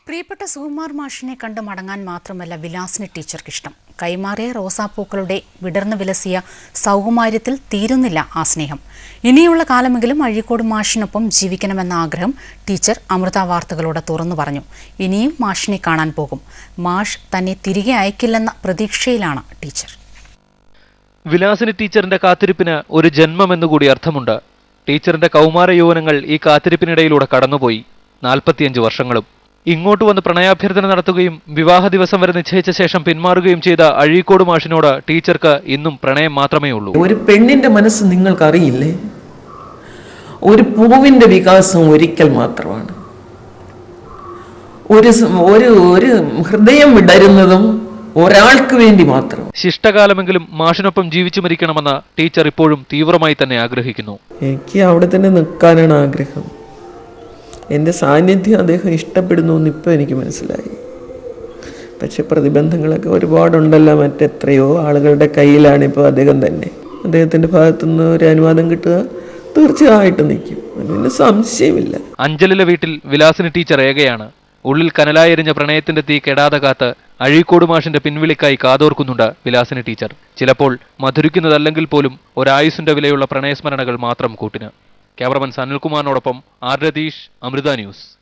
പ്രിയപ്പെട്ട സുകുമാർ മാഷിനെ കണ്ട് മടങ്ങാൻ മാത്രമല്ല വിലാസിനി ടീച്ചർക്ക് ഇഷ്ടം കൈമാറിയ റോസാപ്പൂക്കളുടെ വിടർന്നു വിലസിയ സൗകുമാര്യത്തിൽ തീരുന്നില്ല ആ സ്നേഹം ഇനിയുള്ള കാലമെങ്കിലും അഴീക്കോട് മാഷിനൊപ്പം ജീവിക്കണമെന്ന ആഗ്രഹം ടീച്ചർ അമൃത വാർത്തകളോട് തുറന്നു പറഞ്ഞു ഇനിയും മാഷിനെ കാണാൻ പോകും മാഷ് തന്നെ തിരികെ അയക്കില്ലെന്ന പ്രതീക്ഷയിലാണ് ടീച്ചർ വിലാസിനി ടീച്ചറിന്റെ കാത്തിരിപ്പിന് ഒരു ജന്മമെന്നുകൂടി അർത്ഥമുണ്ട് ടീച്ചറിന്റെ കൗമാര യൗവനങ്ങൾ ഈ കാത്തിരിപ്പിനിടയിലൂടെ കടന്നുപോയി നാൽപ്പത്തിയഞ്ച് വർഷങ്ങളും ഇങ്ങോട്ട് വന്ന് പ്രണയാഭ്യർത്ഥന നടത്തുകയും വിവാഹ ദിവസം വരെ നിശ്ചയിച്ച ശേഷം പിന്മാറുകയും ചെയ്ത അഴീക്കോട് മാഷിനോട് ടീച്ചർക്ക് ഇന്നും പ്രണയം മാത്രമേ ഉള്ളൂ ഒരു പെണ്ണിന്റെ മനസ്സ് നിങ്ങൾക്കറിയില്ലേ ഒരു പൂവിന്റെ വികാസം ഒരിക്കൽ മാത്രമാണ് ഒരു സ്- ഒരു ഒരു ഹൃദയം വിടരുന്നതും ഒരാൾക്ക് വേണ്ടി മാത്രം ശിഷ്ടകാലമെങ്കിലും മാഷിനൊപ്പം ജീവിച്ചു മരിക്കണമെന്ന് ടീച്ചർ ഇപ്പോഴും തീവ്രമായി തന്നെ ആഗ്രഹിക്കുന്നു എനിക്ക് അവിടെ തന്നെ നിൽക്കാനാണ് ആഗ്രഹം എൻ്റെ സാന്നിധ്യം അദ്ദേഹം ഇഷ്ടപ്പെടുന്നു എന്ന് ഇപ്പോൾ എനിക്ക് മനസ്സിലായി പക്ഷെ പ്രതിബന്ധങ്ങളൊക്കെ ഒരുപാടുണ്ടല്ലോ മറ്റെത്രയോ ആളുകളുടെ കയ്യിലാണ് ഇപ്പോൾ അദ്ദേഹം തന്നെ അദ്ദേഹത്തിൻ്റെ ഭാഗത്തുനിന്ന് ഒരു അനുവാദം കിട്ടുക തീർച്ചയായിട്ടും നിൽക്കും അതിന് സംശയമില്ല അഞ്ചലിലെ വീട്ടിൽ വിലാസിനി ടീച്ചർ ഏകയാണ് ഉള്ളിൽ കനലായെരിഞ്ഞ പ്രണയത്തിന്റെ തീ കെടാതെ കാത്ത് അഴീക്കോട് മാഷിന്റെ പിൻവിളിക്കായി കാതോർക്കുന്നുണ്ട് വിലാസിനി ടീച്ചർ ചിലപ്പോൾ മധുരിക്കുന്നതല്ലെങ്കിൽ പോലും ഒരായുസിന്റെ വിലയുള്ള പ്രണയസ്മരണകൾ മാത്രം കൂട്ടിന് ക്യാമറമാൻ സനിൽകുമാറിനോടൊപ്പം ആർ രതീഷ് അമൃത ന്യൂസ്